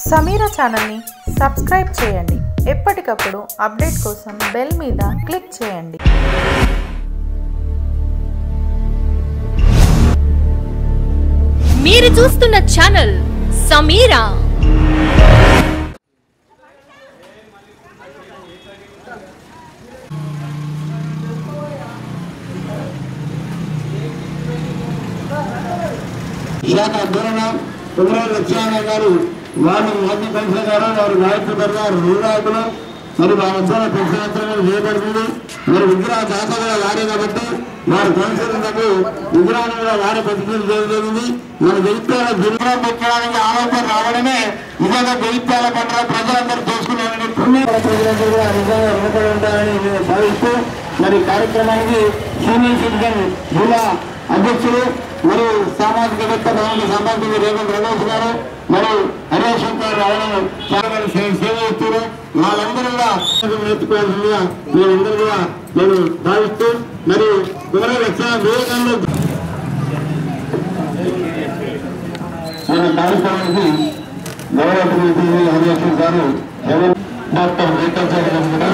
సమీరా ఛానల్ని సబ్స్క్రైబ్ చేయండి ఎప్పటికప్పుడు అప్డేట్ కోసం బెల్ మీద క్లిక్ చేయండి మీరు చూస్తున్న ఛానల్ సమీరా శాఖ అధ్వర్యంలో కుమరాలు లక్ష్మణ గారు వారు మాజీ కమిషనర్ గారు వారు నాయకులు గారు నిర్వాహకులు మరి వారి ఉద్యోగ ప్రశ్నాంతరం చేయబడుతుంది మరి విగ్రహ దాత కూడా వారే కాబట్టి వారి కౌన్సిలర్లకు విగ్రహాన్ని కూడా వారే ప్రతిజ్ఞలు చేయడం జరిగింది మన జగిత్యాల జిల్లా పెట్టడానికి ఆలోచన రావడమే నిజంగా జగిత్యాల పట్ల ప్రజలందరూ చేసుకున్నారని పుణ్య ప్రజలందరూ కూడా నిజంగా రుణపడి ఉంటారని నేను భావిస్తూ మరి కార్యక్రమానికి సీనియర్ సిటిజన్ జిల్లా అధ్యక్షులు మరియు సామాజికవేత్త భవన సామాజిక రేవంత్ రమేష్ గారు మరియు హరీష్ శంకర్ రావడం చాలా మంది సే- సేవ చేస్తారు వాళ్ళందరూ కూడా నేర్చుకోవాల్సిందిగా మీరందరూ కూడా నేను భావిస్తూ మరి కుమర లక్ష వివేకానంద మన కార్యక్రమానికి గౌరవ ప్రతినిధి హరీష్ గారు జగన్ డాక్టర్ వెంకటేశ్వర గారు కూడా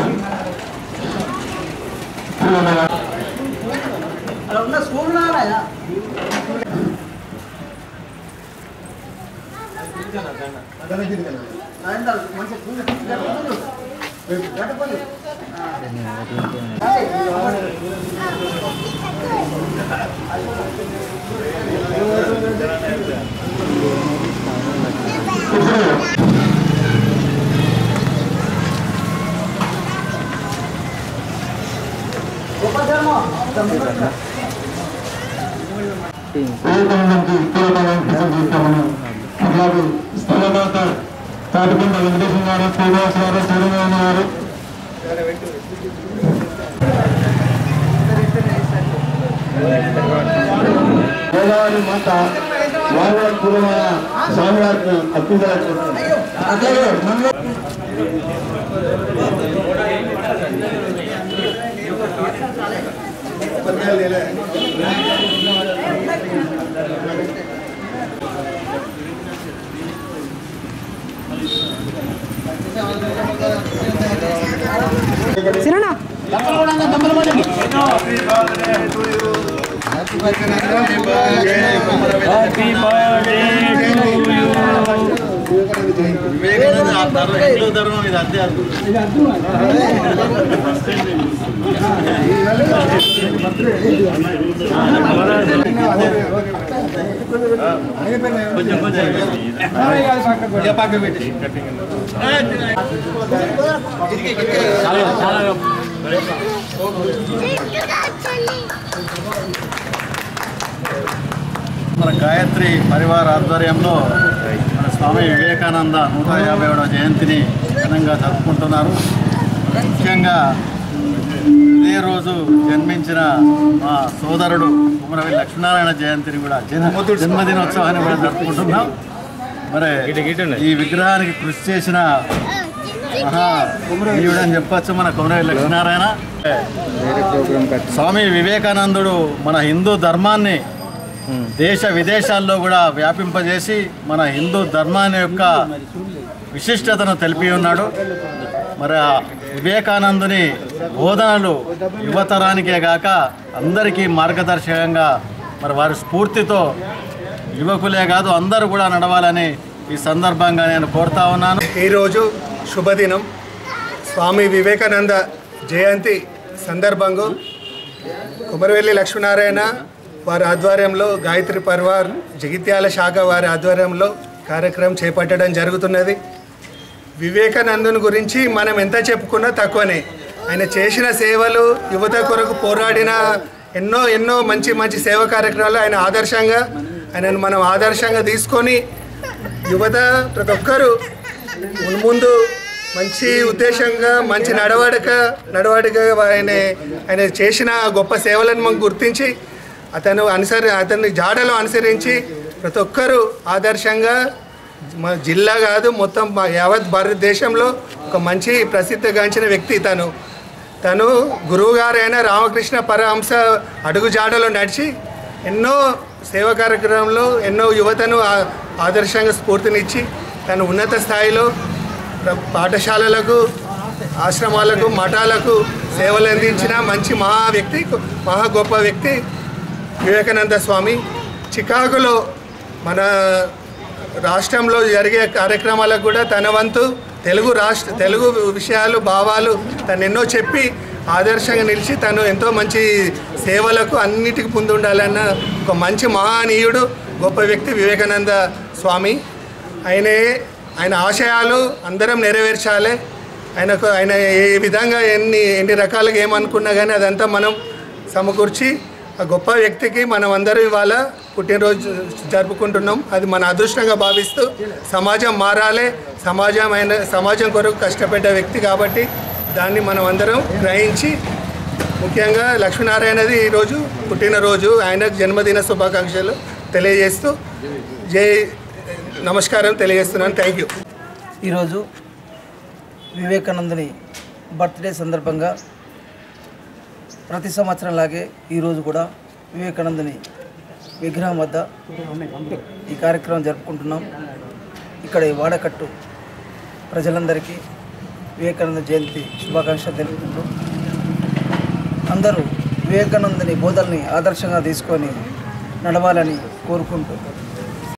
వేదికలకు పూర్వకాలం కృషి చేస్తామని అట్లాగే స్థలదాత తాటికొండ వెంకటేశ్వర గారు శ్రీనివాస్ గారు సూర్యనారాయణ గారు గోదావరి మాత వారి పూర్వమైన స్వామివారికి అత్యుదల అట్లాగే మన మన గాయత్రి పరివార ఆధ్వర్యంలో మన స్వామి వివేకానంద నూట యాభై ఏడవ జయంతిని ఘనంగా జరుపుకుంటున్నారు ముఖ్యంగా ఇదే రోజు జన్మించిన మా సోదరుడు కుమరవి లక్ష్మీనారాయణ జయంతిని కూడా జన్మ జన్మదినోత్సవాన్ని కూడా జరుపుకుంటున్నాం మరి ఈ విగ్రహానికి కృషి చేసిన మహా అని చెప్పచ్చు మన కుమరవి లక్ష్మీనారాయణ స్వామి వివేకానందుడు మన హిందూ ధర్మాన్ని దేశ విదేశాల్లో కూడా వ్యాపింపజేసి మన హిందూ ధర్మాన్ని యొక్క విశిష్టతను తెలిపి ఉన్నాడు మరి ఆ వివేకానందుని బోధనలు యువతరానికే గాక అందరికీ మార్గదర్శకంగా మరి వారి స్ఫూర్తితో యువకులే కాదు అందరూ కూడా నడవాలని ఈ సందర్భంగా నేను కోరుతా ఉన్నాను ఈరోజు శుభదినం స్వామి వివేకానంద జయంతి సందర్భంగా కుమరవెల్లి లక్ష్మీనారాయణ వారి ఆధ్వర్యంలో గాయత్రి పరివార్ జగిత్యాల శాఖ వారి ఆధ్వర్యంలో కార్యక్రమం చేపట్టడం జరుగుతున్నది వివేకానందుని గురించి మనం ఎంత చెప్పుకున్నా తక్కువనే ఆయన చేసిన సేవలు యువత కొరకు పోరాడిన ఎన్నో ఎన్నో మంచి మంచి సేవా కార్యక్రమాలు ఆయన ఆదర్శంగా ఆయనను మనం ఆదర్శంగా తీసుకొని యువత ప్రతి ఒక్కరూ ముందు మంచి ఉద్దేశంగా మంచి నడవడిక నడవడిక ఆయన ఆయన చేసిన గొప్ప సేవలను మనం గుర్తించి అతను అనుసరి అతన్ని జాడలో అనుసరించి ప్రతి ఒక్కరూ ఆదర్శంగా మా జిల్లా కాదు మొత్తం మా యావత్ భారతదేశంలో ఒక మంచి ప్రసిద్ధిగాంచిన వ్యక్తి తను తను గురువుగారైన రామకృష్ణ పరహంస అడుగు జాడలో నడిచి ఎన్నో సేవా కార్యక్రమంలో ఎన్నో యువతను ఆ- ఆదర్శంగా స్ఫూర్తినిచ్చి తను ఉన్నత స్థాయిలో ప్ర- పాఠశాలలకు ఆశ్రమాలకు మఠాలకు సేవలు అందించిన మంచి మహా వ్యక్తి మహా గొప్ప వ్యక్తి వివేకానంద స్వామి చికాగోలో మన రాష్ట్రంలో జరిగే కార్యక్రమాలకు కూడా తన వంతు తెలుగు రాష్ట్ర తెలుగు విషయాలు భావాలు తను ఎన్నో చెప్పి ఆదర్శంగా నిలిచి తను ఎంతో మంచి సేవలకు అన్నిటికీ ముందుండాలన్న ఒక మంచి మహానీయుడు గొప్ప వ్యక్తి వివేకానంద స్వామి ఆయనే ఆయన ఆశయాలు అందరం నెరవేర్చాలి ఆయనకు ఆయన ఏ విధంగా ఎన్ని ఎన్ని రకాలుగా ఏమనుకున్నా కానీ అదంతా మనం సమకూర్చి ఆ గొప్ప వ్యక్తికి మనం అందరం ఇవాళ పుట్టినరోజు జరుపుకుంటున్నాం అది మన అదృష్టంగా భావిస్తూ సమాజం మారాలి సమాజం ఆయన సమాజం కొరకు కష్టపడ్డ వ్యక్తి కాబట్టి దాన్ని మనం అందరం గ్రహించి ముఖ్యంగా లక్ష్మీనారాయణది ఈరోజు పుట్టినరోజు ఆయనకు జన్మదిన శుభాకాంక్షలు తెలియజేస్తూ జై నమస్కారం తెలియజేస్తున్నాను థ్యాంక్ యూ ఈరోజు వివేకానందుని బర్త్డే సందర్భంగా ప్రతి సంవత్సరం లాగే ఈరోజు కూడా వివేకానందుని విగ్రహం వద్ద ఈ కార్యక్రమం జరుపుకుంటున్నాం ఇక్కడ ఈ వాడకట్టు ప్రజలందరికీ వివేకానంద జయంతి శుభాకాంక్షలు తెలుపుకుంటూ అందరూ వివేకానందుని బోధల్ని ఆదర్శంగా తీసుకొని నడవాలని కోరుకుంటూ